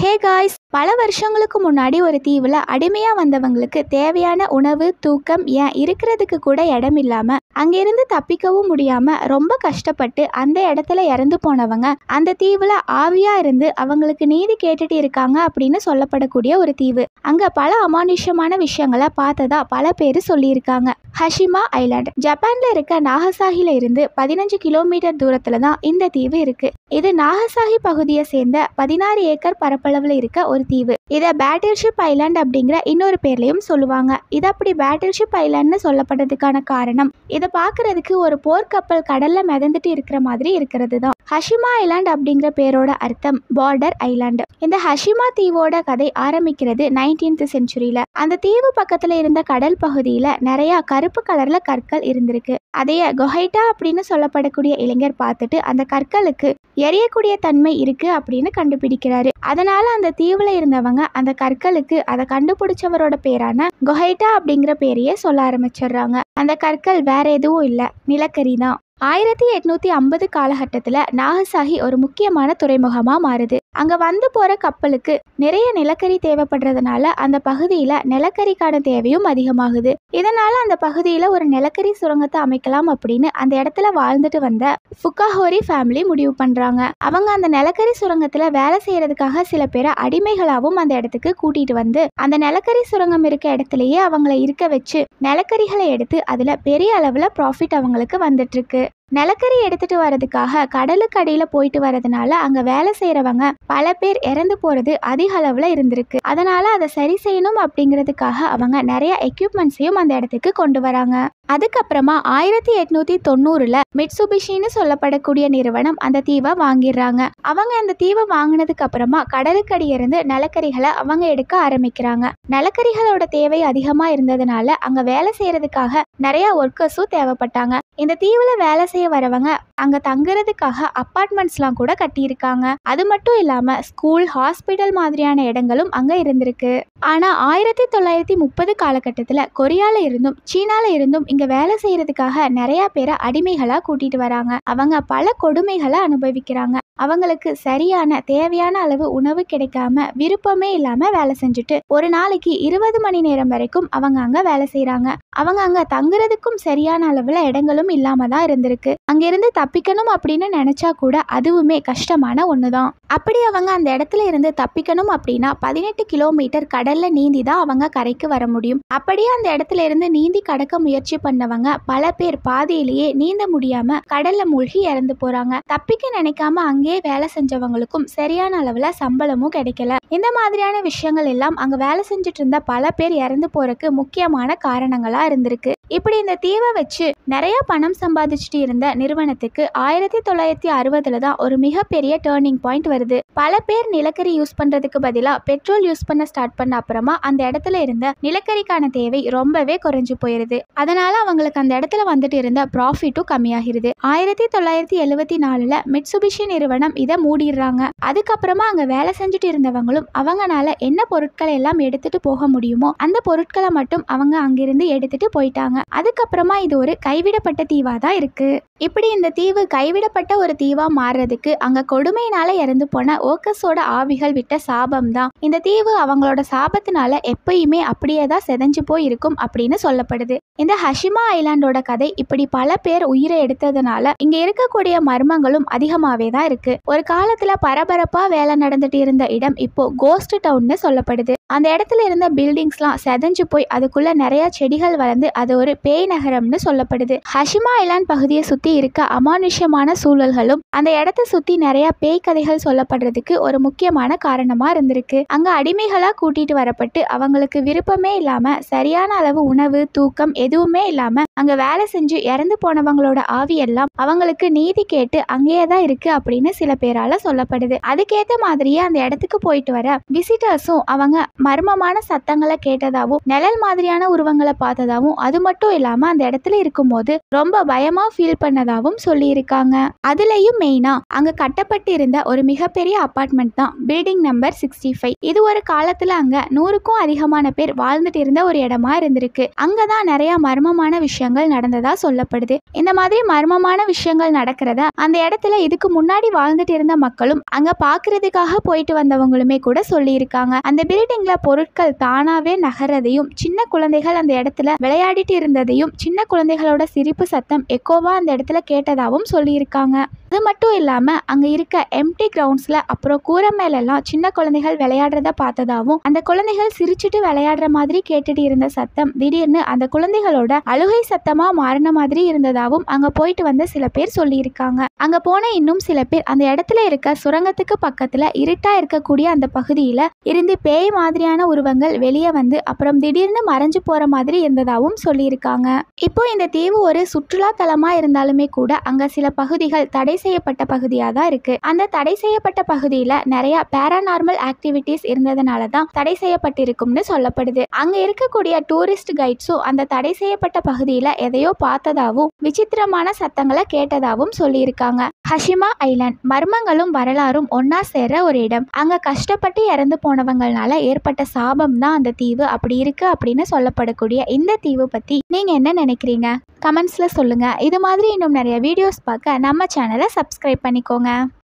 hey guys பல வருஷங்களுக்கு முன்னாடி ஒரு தீவில் அடிமையாக வந்தவங்களுக்கு தேவையான உணவு தூக்கம் ஏன் இருக்கிறதுக்கு கூட இடம் இல்லாமல் அங்கிருந்து தப்பிக்கவும் முடியாமல் ரொம்ப கஷ்டப்பட்டு அந்த இடத்துல இறந்து போனவங்க அந்த தீவில் ஆவியாக இருந்து அவங்களுக்கு நீதி கேட்டுட்டு இருக்காங்க அப்படின்னு சொல்லப்படக்கூடிய ஒரு தீவு அங்கே பல அமானுஷ்யமான விஷயங்களை பார்த்ததா பல பேர் சொல்லியிருக்காங்க ஹஷிமா ஐலாண்ட் ஜப்பான்ல இருக்க நாகசாகில இருந்து பதினஞ்சு கிலோமீட்டர் தூரத்துல தான் இந்த தீவு இருக்கு இது நாகசாகி பகுதியை சேர்ந்த பதினாறு ஏக்கர் பரப்பளவுல இருக்க ஒரு தீவு இதை பேட்டில்ஷிப் ஐலாண்ட் அப்படிங்கிற இன்னொரு பேர்லயும் சொல்லுவாங்க இது அப்படி பேட்டில்ஷிப் ஐலாண்ட்னு சொல்லப்படுறதுக்கான காரணம் இதை பார்க்கறதுக்கு ஒரு போர்க்கப்பல் கடல்ல மிதந்துட்டு இருக்கிற மாதிரி இருக்கிறது தான் ஹஷிமா ஐலாண்ட் அப்படிங்கிற பேரோட அர்த்தம் பார்டர் ஐலாண்டு இந்த ஹஷிமா தீவோட கதை ஆரம்பிக்கிறது நைன்டீன்த் செஞ்சுரியில அந்த தீவு பக்கத்துல இருந்த கடல் பகுதியில நிறைய கருப்பு கலர்ல கற்கள் இருந்திருக்கு அதைய கொஹைட்டா அப்படின்னு சொல்லப்படக்கூடிய இளைஞர் பார்த்துட்டு அந்த கற்களுக்கு எரியக்கூடிய தன்மை இருக்கு அப்படின்னு கண்டுபிடிக்கிறாரு அதனால அந்த தீவுல இருந்தவங்க அந்த கற்களுக்கு அதை கண்டுபிடிச்சவரோட பேரான கொஹைட்டா அப்படிங்கிற பேரையே சொல்ல ஆரம்பிச்சிடுறாங்க அந்த கற்கள் வேற எதுவும் இல்லை நிலக்கரி தான் ஆயிரத்தி எட்நூத்தி ஐம்பது காலகட்டத்தில் நாகசாகி ஒரு முக்கியமான துறைமுகமாக மாறுது அங்கே வந்து போகிற கப்பலுக்கு நிறைய நிலக்கரி தேவைப்படுறதுனால அந்த பகுதியில் நிலக்கரிக்கான தேவையும் அதிகமாகுது இதனால் அந்த பகுதியில் ஒரு நிலக்கரி சுரங்கத்தை அமைக்கலாம் அப்படின்னு அந்த இடத்துல வாழ்ந்துட்டு வந்த ஃபுக்காஹோரி ஃபேமிலி முடிவு பண்ணுறாங்க அவங்க அந்த நிலக்கரி சுரங்கத்தில் வேலை செய்யறதுக்காக சில பேரை அடிமைகளாகவும் அந்த இடத்துக்கு கூட்டிட்டு வந்து அந்த நிலக்கரி சுரங்கம் இருக்க இடத்துலயே அவங்கள இருக்க வச்சு நிலக்கரிகளை எடுத்து அதில் பெரிய அளவில் ப்ராஃபிட் அவங்களுக்கு வந்துட்டு இருக்கு நிலக்கரி எடுத்துட்டு வரதுக்காக கடலுக்கு அடியில் போயிட்டு வரதுனால அங்கே வேலை செய்கிறவங்க பல பேர் இறந்து போகிறது அதிக அளவில் இருந்திருக்கு அதனால அதை சரி செய்யணும் அப்படிங்கிறதுக்காக அவங்க நிறைய எக்யூப்மெண்ட்ஸையும் அந்த இடத்துக்கு கொண்டு வராங்க அதுக்கப்புறமா ஆயிரத்தி எட்நூத்தி தொண்ணூறுல மிட்சுபிஷின்னு சொல்லப்படக்கூடிய நிறுவனம் அந்த தீவை வாங்கிடுறாங்க அவங்க அந்த தீவை வாங்கினதுக்கு அப்புறமா கடலுக்கடி இருந்து நிலக்கரிகளை அவங்க எடுக்க ஆரம்பிக்கிறாங்க நிலக்கரிகளோட தேவை அதிகமா இருந்ததுனால அங்க வேலை செய்யறதுக்காக நிறைய ஒர்க்கர்ஸும் தேவைப்பட்டாங்க இந்த தீவுல வேலை செய்ய வரவங்க அங்க தங்குறதுக்காக அப்பார்ட்மெண்ட்ஸ்லாம் கூட கட்டியிருக்காங்க அது மட்டும் இல்லாம ஸ்கூல் ஹாஸ்பிட்டல் மாதிரியான இடங்களும் அங்க இருந்திருக்கு ஆனா ஆயிரத்தி தொள்ளாயிரத்தி முப்பது காலகட்டத்துல கொரியால இருந்தும் சீனால இருந்தும் இங்க வேலை செய்யறதுக்காக நிறைய பேரை அடிமைகளா கூட்டிட்டு வராங்க அவங்க பல கொடுமைகளை அனுபவிக்கிறாங்க அவங்களுக்கு சரியான தேவையான அளவு உணவு கிடைக்காம விருப்பமே இல்லாம வேலை செஞ்சுட்டு ஒரு நாளைக்கு இருபது மணி நேரம் வரைக்கும் அவங்க அங்க வேலை செய்யறாங்க அவங்க அங்க தங்குறதுக்கும் சரியான அளவுல இடங்களும் இல்லாம தான் இருந்திருக்கு அங்கிருந்து தப்பிக்கணும் அப்படின்னு நினைச்சா கூட அதுவுமே கஷ்டமான ஒண்ணுதான் அப்படி அவங்க அந்த இடத்துல இருந்து தப்பிக்கணும் அப்படின்னா பதினெட்டு கிலோமீட்டர் கடல்ல நீந்தி தான் அவங்க கரைக்கு வர முடியும் அப்படியே அந்த இடத்துல இருந்து நீந்தி கடக்க முயற்சி பண்ணவங்க பல பேர் பாதியிலேயே நீந்த முடியாம கடல்ல மூழ்கி இறந்து போறாங்க தப்பிக்க நினைக்காம அங்கேயே வேலை செஞ்சவங்களுக்கும் சரியான அளவுல சம்பளமும் கிடைக்கல இந்த மாதிரியான விஷயங்கள் எல்லாம் அங்க வேலை செஞ்சுட்டு இருந்த பல பேர் இறந்து போறதுக்கு முக்கியமான காரணங்களா இருந்திருக்கு இப்படி இந்த தீவை வச்சு நிறைய பணம் சம்பாதிச்சுட்டு இருந்த நிறுவனத்துக்கு ஆயிரத்தி தொள்ளாயிரத்தி அறுபதுல தான் ஒரு மிகப்பெரிய டேர்னிங் பாயிண்ட் வருது பல பேர் நிலக்கரி யூஸ் பண்றதுக்கு பதிலாக பெட்ரோல் யூஸ் பண்ண ஸ்டார்ட் பண்ண அப்புறமா அந்த இடத்துல இருந்த நிலக்கரிக்கான தேவை ரொம்பவே குறைஞ்சு போயிருது அதனால அவங்களுக்கு அந்த இடத்துல வந்துட்டு இருந்த ப்ராஃபிட்டும் கம்மியாகிறது ஆயிரத்தி தொள்ளாயிரத்தி எழுவத்தி நாலுல மிட்சுபிஷி நிறுவனம் இதை மூடிடுறாங்க அதுக்கப்புறமா அங்க வேலை செஞ்சுட்டு இருந்தவங்களும் அவங்கனால என்ன பொருட்களை எல்லாம் எடுத்துட்டு போக முடியுமோ அந்த பொருட்களை மட்டும் அவங்க அங்கிருந்து எடுத்துட்டு போயிட்டாங்க அதுக்கப்புறமா இது ஒரு கைவிடப்பட்ட தீவா தான் இருக்கு இப்படி இந்த தீவு கைவிடப்பட்ட ஒரு தீவா மாறுறதுக்கு அங்க கொடுமையினால இறந்து போன ஓக்கஸோட ஆவிகள் விட்ட சாபம் தான் இந்த தீவு அவங்களோட சாபத்தினால எப்பயுமே அப்படியே தான் செதஞ்சு போய் இருக்கும் அப்படின்னு சொல்லப்படுது இந்த ஹஷிமா ஐலாண்டோட கதை இப்படி பல பேர் உயிரை எடுத்ததுனால இங்க இருக்கக்கூடிய மர்மங்களும் அதிகமாவே தான் இருக்கு ஒரு காலத்துல பரபரப்பா வேலை நடந்துட்டு இருந்த இடம் இப்போ கோஸ்ட் டவுன்னு சொல்லப்படுது அந்த இடத்துல இருந்த பில்டிங்ஸ்லாம் செதஞ்சு போய் அதுக்குள்ள நிறைய செடிகள் வளர்ந்து அது ஒரு பேய் நகரம்னு சொல்லப்படுது ஹஷிமா ஐலாண்ட் பகுதியை சுத்தி இருக்க அமானுஷ்யமான சூழல்களும் அந்த இடத்த சுத்தி நிறைய பேய் கதைகள் சொல்லப்படுறதுக்கு ஒரு முக்கியமான காரணமா இருந்திருக்கு அங்க அடிமைகளா கூட்டிட்டு வரப்பட்டு அவங்களுக்கு விருப்பமே இல்லாம சரியான அளவு உணவு தூக்கம் எதுவுமே இல்லாம அங்க வேலை செஞ்சு இறந்து போனவங்களோட ஆவி எல்லாம் அவங்களுக்கு நீதி கேட்டு அங்கேயே தான் இருக்கு அப்படின்னு சில பேரால சொல்லப்படுது அதுக்கேத்த மாதிரியே அந்த இடத்துக்கு போயிட்டு வர விசிட்டர்ஸும் அவங்க மர்மமான சத்தங்களை கேட்டதாவும் நிழல் மாதிரியான உருவங்களை பார்த்ததாவும் அது மட்டும் இல்லாம அந்த இடத்துல இருக்கும்போது ரொம்ப பயமா ஃபீல் பண்ண பண்ணதாகவும் சொல்லியிருக்காங்க அதுலேயும் மெயினாக அங்கே கட்டப்பட்டிருந்த ஒரு மிகப்பெரிய அப்பார்ட்மெண்ட் தான் பில்டிங் நம்பர் சிக்ஸ்டி ஃபைவ் இது ஒரு காலத்தில் அங்கே நூறுக்கும் அதிகமான பேர் வாழ்ந்துட்டு இருந்த ஒரு இடமா இருந்திருக்கு அங்கே தான் நிறைய மர்மமான விஷயங்கள் நடந்ததா சொல்லப்படுது இந்த மாதிரி மர்மமான விஷயங்கள் நடக்கிறத அந்த இடத்துல இதுக்கு முன்னாடி வாழ்ந்துட்டு இருந்த மக்களும் அங்கே பார்க்கறதுக்காக போயிட்டு வந்தவங்களுமே கூட சொல்லியிருக்காங்க அந்த பில்டிங்கில் பொருட்கள் தானாகவே நகர்றதையும் சின்ன குழந்தைகள் அந்த இடத்துல விளையாடிட்டு இருந்ததையும் சின்ன குழந்தைகளோட சிரிப்பு சத்தம் எக்கோவா அந்த இடத்துல கேட்டதாகவும் சொல்லியிருக்காங்க அது மட்டும் இல்லாமல் அங்கே இருக்க எம்டி கிரவுண்ட்ஸில் அப்புறம் கூரை மேலெல்லாம் சின்ன குழந்தைகள் விளையாடுறத பார்த்ததாகவும் அந்த குழந்தைகள் சிரிச்சுட்டு விளையாடுற மாதிரி கேட்டுட்டு இருந்த சத்தம் திடீர்னு அந்த குழந்தைகளோட அழுகை சத்தமாக மாறின மாதிரி இருந்ததாகவும் அங்கே போயிட்டு வந்த சில பேர் சொல்லியிருக்காங்க அங்கே போன இன்னும் சில பேர் அந்த இடத்துல இருக்க சுரங்கத்துக்கு பக்கத்தில் இருட்டாக இருக்கக்கூடிய அந்த பகுதியில் இருந்து பேய் மாதிரியான உருவங்கள் வெளியே வந்து அப்புறம் திடீர்னு மறைஞ்சு போகிற மாதிரி இருந்ததாகவும் சொல்லியிருக்காங்க இப்போ இந்த தீவு ஒரு சுற்றுலா தலமாக இருந்தாலுமே கூட அங்கே சில பகுதிகள் தடை செய்யப்பட்ட பகுதியாக தான் இருக்கு அந்த தடை செய்யப்பட்ட பகுதியில் நிறைய பேராநார்மல் ஆக்டிவிட்டீஸ் இருந்ததுனால தான் தடை செய்யப்பட்டிருக்கும்னு சொல்லப்படுது அங்கே இருக்கக்கூடிய டூரிஸ்ட் கைட்ஸும் அந்த தடை செய்யப்பட்ட பகுதியில் எதையோ பார்த்ததாகவும் விசித்திரமான சத்தங்களை கேட்டதாகவும் சொல்லியிருக்காங்க ஹஷிமா ஐலாண்ட் மர்மங்களும் வரலாறும் ஒன்னா சேர்ற ஒரு இடம் அங்க கஷ்டப்பட்டு இறந்து போனவங்களால ஏற்பட்ட சாபம் தான் அந்த தீவு அப்படி இருக்கு அப்படின்னு சொல்லப்படக்கூடிய இந்த தீவு பத்தி நீங்க என்ன நினைக்கிறீங்க கமெண்ட்ஸ்ல சொல்லுங்க இது மாதிரி இன்னும் நிறைய வீடியோஸ் பார்க்க நம்ம சேனலை சப்ஸ்கிரைப் பண்ணிக்கோங்க